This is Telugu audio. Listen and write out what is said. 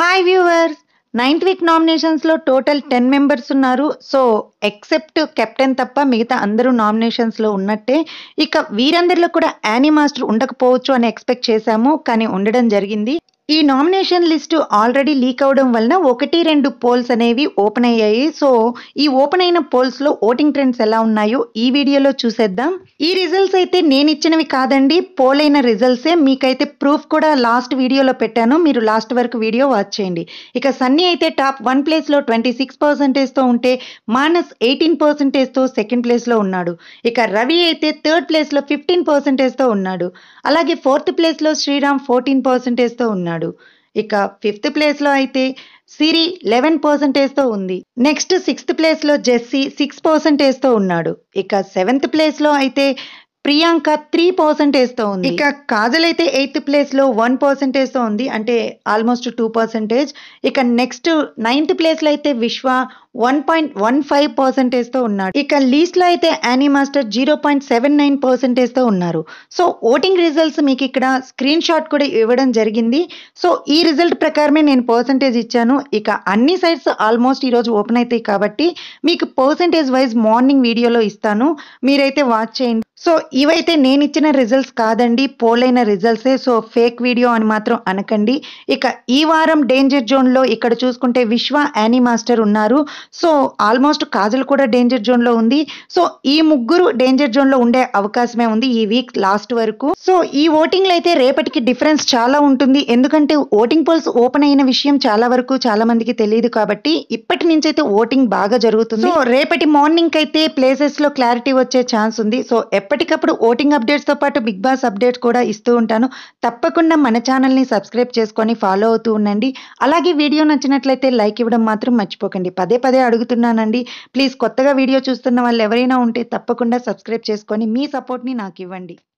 హాయ్ వ్యూవర్స్ నైన్త్ వీక్ నామినేషన్స్లో టోటల్ టెన్ మెంబర్స్ ఉన్నారు సో ఎక్సెప్ట్ కెప్టెన్ తప్ప మిగతా అందరూ నామినేషన్స్లో ఉన్నట్టే ఇక వీరందరిలో కూడా యానీ మాస్టర్ ఉండకపోవచ్చు అని ఎక్స్పెక్ట్ చేశాము కానీ ఉండడం జరిగింది ఈ నామినేషన్ లిస్టు ఆల్రెడీ లీక్ అవడం వలన ఒకటి రెండు పోల్స్ అనేవి ఓపెన్ అయ్యాయి సో ఈ ఓపెన్ అయిన పోల్స్లో ఓటింగ్ ట్రెండ్స్ ఎలా ఉన్నాయో ఈ వీడియోలో చూసేద్దాం ఈ రిజల్ట్స్ అయితే నేను ఇచ్చినవి కాదండి పోల్ అయిన రిజల్ట్సే మీకైతే ప్రూఫ్ కూడా లాస్ట్ వీడియోలో పెట్టాను మీరు లాస్ట్ వరకు వీడియో వాచ్ చేయండి ఇక సన్నీ అయితే టాప్ వన్ ప్లేస్లో ట్వంటీ సిక్స్ పర్సెంటేజ్తో ఉంటే మానస్ ఎయిటీన్ పర్సెంటేజ్తో సెకండ్ ప్లేస్లో ఉన్నాడు ఇక రవి అయితే థర్డ్ ప్లేస్లో ఫిఫ్టీన్ పర్సెంటేజ్తో ఉన్నాడు అలాగే ఫోర్త్ ప్లేస్లో శ్రీరామ్ ఫోర్టీన్ పర్సెంటేజ్తో ఉన్నాడు ఇక ఫిఫ్త్ ప్లేస్లో అయితే సిరి లెవెన్ పర్సెంటేజ్తో ఉంది నెక్స్ట్ సిక్స్త్ ప్లేస్లో జెస్సీ సిక్స్ పర్సెంటేజ్తో ఉన్నాడు ఇక సెవెంత్ ప్లేస్లో అయితే ప్రియాంక త్రీ పర్సెంటేజ్తో ఉంది ఇక కాజల్ అయితే ఎయిత్ ప్లేస్లో వన్ పర్సెంటేజ్తో ఉంది అంటే ఆల్మోస్ట్ టూ పర్సెంటేజ్ ఇక నెక్స్ట్ నైన్త్ ప్లేస్లో అయితే Vishwa one point one five పర్సెంటేజ్తో ఉన్నాడు ఇక లీస్ట్లో అయితే Annie master zero point seven nine పర్సెంటేజ్తో ఉన్నారు సో ఓటింగ్ రిజల్ట్స్ మీకు ఇక్కడ స్క్రీన్ షాట్ కూడా ఇవ్వడం జరిగింది సో ఈ రిజల్ట్ ప్రకారమే నేను పర్సంటేజ్ ఇచ్చాను ఇక అన్ని సైట్స్ ఆల్మోస్ట్ ఈరోజు ఓపెన్ అవుతాయి కాబట్టి మీకు పర్సంటేజ్ వైజ్ మార్నింగ్ వీడియోలో ఇస్తాను మీరైతే వాచ్ చేయండి సో ఇవైతే నేను ఇచ్చిన రిజల్ట్స్ కాదండి పోలైన రిజల్ట్సే సో ఫేక్ వీడియో అని మాత్రం అనకండి ఇక ఈ వారం డేంజర్ జోన్లో ఇక్కడ చూసుకుంటే విశ్వ యానీ మాస్టర్ ఉన్నారు సో ఆల్మోస్ట్ కాజల్ కూడా డేంజర్ జోన్లో ఉంది సో ఈ ముగ్గురు డేంజర్ జోన్లో ఉండే అవకాశమే ఉంది ఈ వీక్ లాస్ట్ వరకు సో ఈ ఓటింగ్లో అయితే రేపటికి డిఫరెన్స్ చాలా ఉంటుంది ఎందుకంటే ఓటింగ్ పోల్స్ ఓపెన్ అయిన విషయం చాలా వరకు చాలా మందికి తెలియదు కాబట్టి ఇప్పటి నుంచి అయితే ఓటింగ్ బాగా జరుగుతుంది సో రేపటి మార్నింగ్ అయితే ప్లేసెస్ లో క్లారిటీ వచ్చే ఛాన్స్ ఉంది సో ఎప్పటికప్పుడు ఓటింగ్ అప్డేట్స్ తో పాటు బిగ్ బాస్ అప్డేట్స్ కూడా ఇస్తూ ఉంటాను తప్పకుండా మన ఛానల్ ని సబ్స్క్రైబ్ చేసుకొని ఫాలో అవుతూ ఉండండి అలాగే వీడియో నచ్చినట్లయితే లైక్ ఇవ్వడం మాత్రం మర్చిపోకండి పదే పదే అడుగుతున్నానండి ప్లీజ్ కొత్తగా వీడియో చూస్తున్న వాళ్ళు ఎవరైనా ఉంటే తప్పకుండా సబ్స్క్రైబ్ చేసుకొని మీ సపోర్ట్ని నాకు ఇవ్వండి